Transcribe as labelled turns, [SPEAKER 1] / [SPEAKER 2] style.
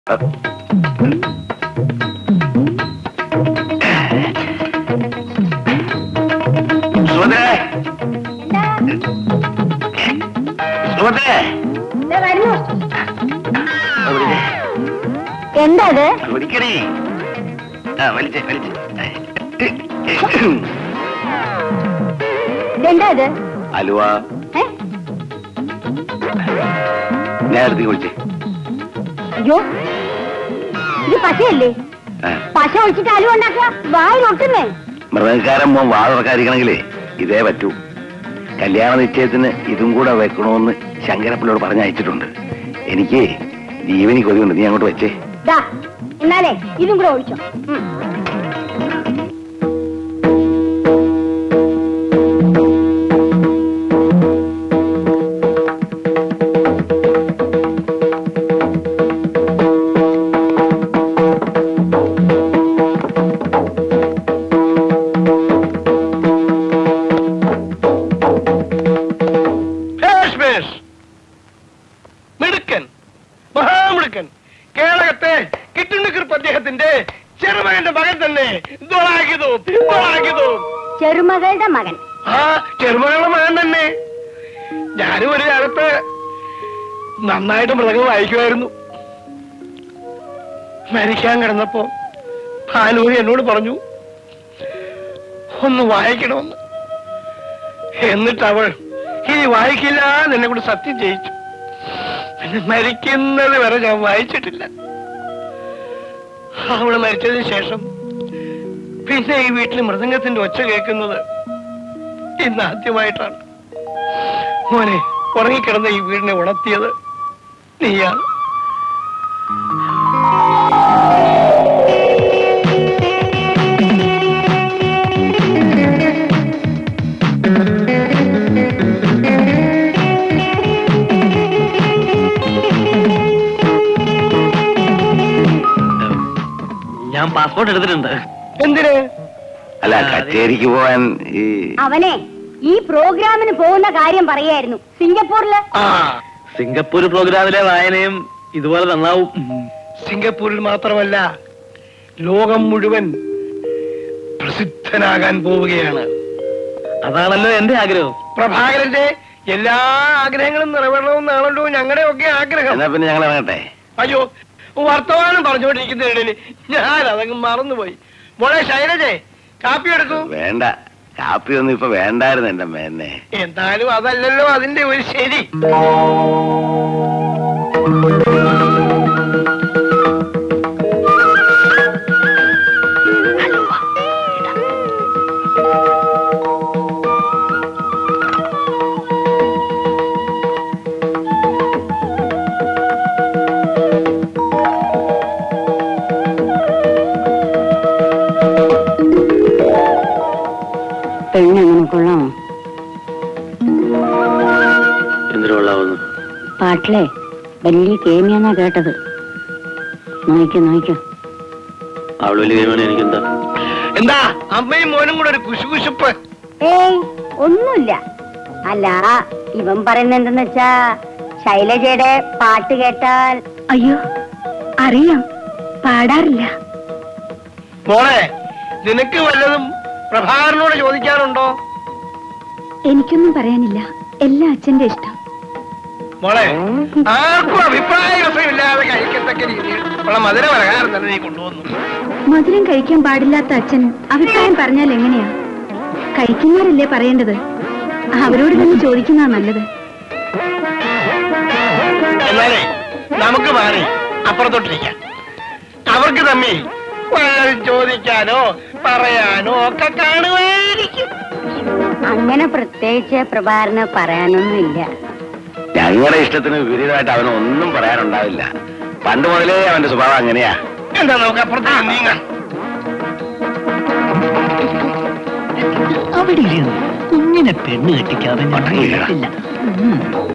[SPEAKER 1] സുഭദ്രേ സുഭദ്രേ
[SPEAKER 2] ദേ വരുന്നു
[SPEAKER 1] അവിടെ
[SPEAKER 2] എന്താ അത്
[SPEAKER 1] വിളിക്കണേ ആ വലിച്ചേ വലിച്ചേ
[SPEAKER 2] ഇതെന്താ ഇത്
[SPEAKER 1] അലുവ
[SPEAKER 2] ഏ?
[SPEAKER 1] ഞാൻ എടുത്ത് വിളിച്ചേ
[SPEAKER 2] അയ്യോ ഇത് പശയല്ലേ
[SPEAKER 1] ആ
[SPEAKER 2] പശ ഒഴിച്ചിട്ട് അലുവ ഉണ്ടാക്കുക വായിലൊട്ടുന്നേ
[SPEAKER 1] മൃഗക്കാരൻ മോൻ വാ തുറക്കാതിരിക്കണമെങ്കിലേ ഇതേ പറ്റൂ കല്യാണ നിശ്ചയത്തിന് ഇതും കൂടെ വെക്കണമെന്ന് ശങ്കരപ്പിള്ളോട് പറഞ്ഞയച്ചിട്ടുണ്ട് എനിക്ക് ജീവനി കൊതിയുണ്ട് നീ അങ്ങോട്ട് വെച്ചേ
[SPEAKER 2] ദാ എന്നാലേ ഇതും കൂടെ ഒഴിച്ചോ ഉം.
[SPEAKER 3] ഭേഷ് ഭേഷ്. മിടുക്കൻ മഹാമിടുക്കൻ കേരളത്തെ കിട്ടുണ്ണിക്കുറിപ്പ് അദ്ദേഹത്തിന്റെ ചെറുമകന്റെ മകൻ തന്നെ ദോളാക്കിയതോ ദോളാക്കിയതോ
[SPEAKER 2] ചെറുമകളുടെ മകൻ
[SPEAKER 3] ആ ചെറുമകളുടെ മകൻ തന്നെ ഞാനും ഒരു കാലത്ത് നന്നായിട്ട് മൃഗം വായിക്കുമായിരുന്നു മരിക്കാൻ കിടന്നപ്പോ ഭാനൂരി എന്നോട് പറഞ്ഞു ഒന്ന് വായിക്കണമെന്ന് എന്നിട്ട് അവൾ ഇനി വായിക്കില്ല എന്ന് എന്നെ കൂടെ സത്യം ചെയ്യിച്ചു പിന്നെ മരിക്കുന്നത് വരെ ഞാൻ വായിച്ചിട്ടില്ല അവള് മരിച്ചതിന് ശേഷം പിന്നെ ഈ വീട്ടിൽ മൃദംഗത്തിന്റെ ഒച്ച കേൾക്കുന്നത് ഇന്ന് ആദ്യമായിട്ടാണ് മോനെ ഉറങ്ങിക്കിടന്ന ഈ വീടിനെ ഉണർത്തിയത് നീയാണ്
[SPEAKER 4] ഞാൻ പാസ്പോർട്ട് എടുത്തിട്ടുണ്ട്
[SPEAKER 3] എന്തിന്
[SPEAKER 1] അല്ല കച്ചേരിക്ക് പോവാൻ ഈ
[SPEAKER 2] അവനെ ഈ പ്രോഗ്രാമിന് പോകുന്ന കാര്യം പറയായിരുന്നു സിംഗപ്പൂരില്
[SPEAKER 3] ആ
[SPEAKER 4] സിംഗപ്പൂർ പ്രോഗ്രാമിലെ വായനയും ഇതുപോലെ നന്നാവും
[SPEAKER 3] സിംഗപ്പൂരിൽ മാത്രമല്ല ലോകം മുഴുവൻ പ്രസിദ്ധനാകാൻ പോവുകയാണ്
[SPEAKER 4] അതാണല്ലോ എന്റെ ആഗ്രഹം
[SPEAKER 3] പ്രഭാകരന്റെ എല്ലാ ആഗ്രഹങ്ങളും നിറവേറണമെന്നാണല്ലോ ഞങ്ങളുടെ ഒക്കെ ആഗ്രഹം
[SPEAKER 1] എന്നാ പിന്നെ ഞങ്ങൾ ഇറങ്ങട്ടെ
[SPEAKER 3] അയ്യോ വർത്തമാനം പറഞ്ഞുകൊണ്ടിരിക്കുന്നതിനിടയിൽ ഞാൻ അതങ്ങ് മറന്നുപോയി മോളെ ശൈലജേ കാപ്പി എടുക്കൂ
[SPEAKER 1] വേണ്ട കാപ്പിയൊന്നും ഇപ്പൊ വേണ്ടായിരുന്നു എന്റെ മേന്നെ
[SPEAKER 3] എന്തായാലും അതല്ലല്ലോ അതിന്റെ ഒരു ശരി
[SPEAKER 2] പെണ്ണെങ്ങനെ കൊള്ളാമോ
[SPEAKER 4] എന്തിനു കൊള്ളാവുന്നു
[SPEAKER 2] പാട്ടിലെ വലിയ കേമിയാന്നാ കേട്ടത് നോയിക്കോ നോയിക്കോ
[SPEAKER 4] അവള് വലിയ കഴിവാണ് എനിക്കെന്താ
[SPEAKER 3] എന്താ അമ്മയും മോനും കൂടെ ഒരു കുശുകുശുപ്പ്
[SPEAKER 2] ഏയ് ഒന്നുമില്ല അല്ല ഇവൻ പറയുന്ന എന്തെന്ന് വെച്ചാ ശൈലജയുടെ പാട്ട് കേട്ടാൽ
[SPEAKER 5] അയ്യോ അറിയാം പാടാറില്ല
[SPEAKER 3] മോളെ നിനക്ക് വല്ലതും പ്രഭാകരനോട് ചോദിക്കാനുണ്ടോ
[SPEAKER 5] എനിക്കൊന്നും പറയാനില്ല എല്ലാം അച്ഛന്റെ ഇഷ്ടം
[SPEAKER 3] മോളെ ആർക്കും അഭിപ്രായ വിഷയമില്ലാതെ കഴിക്കത്തക്ക രീതിയിൽ ഉള്ള മധുര പലഹാരം തന്നെ നീ കൊണ്ടുവന്നു
[SPEAKER 5] മധുരം കഴിക്കാൻ പാടില്ലാത്ത അച്ഛൻ അഭിപ്രായം പറഞ്ഞാൽ എങ്ങനെയാ കഴിക്കുന്നവരല്ലേ പറയേണ്ടത് അവരോട് തന്നെ ചോദിക്കുന്നതാ നല്ലത്
[SPEAKER 3] എന്നാലേ നമുക്ക് മാറി അപ്പുറത്തോട്ടിരിക്കാം അവർക്ക് തമ്മിൽ വല്ലതും ചോദിക്കാനോ പറയാനോ ഒക്കെ കാണുമായിരിക്കും
[SPEAKER 2] അങ്ങനെ പ്രത്യേകിച്ച് പ്രഭാകരന് പറയാനൊന്നുമില്ല
[SPEAKER 1] ഞങ്ങളുടെ ഇഷ്ടത്തിന് വിപരീതമായിട്ട് അവന് ഒന്നും പറയാനുണ്ടാവില്ല പണ്ട് മുതലേ അവന്റെ സ്വഭാവം അങ്ങനെയാ
[SPEAKER 3] എന്താ നമുക്ക് അപ്പുറത്തേക്ക് നീങ്ങാം
[SPEAKER 6] അവിടെ ഇരുന്ന് കുഞ്ഞിനെ പെണ്ണ് കെട്ടിക്കാതെ ഞാൻ
[SPEAKER 1] പട്ടങ്ങില്ല.
[SPEAKER 6] കേട്ടില്ല. ഉം.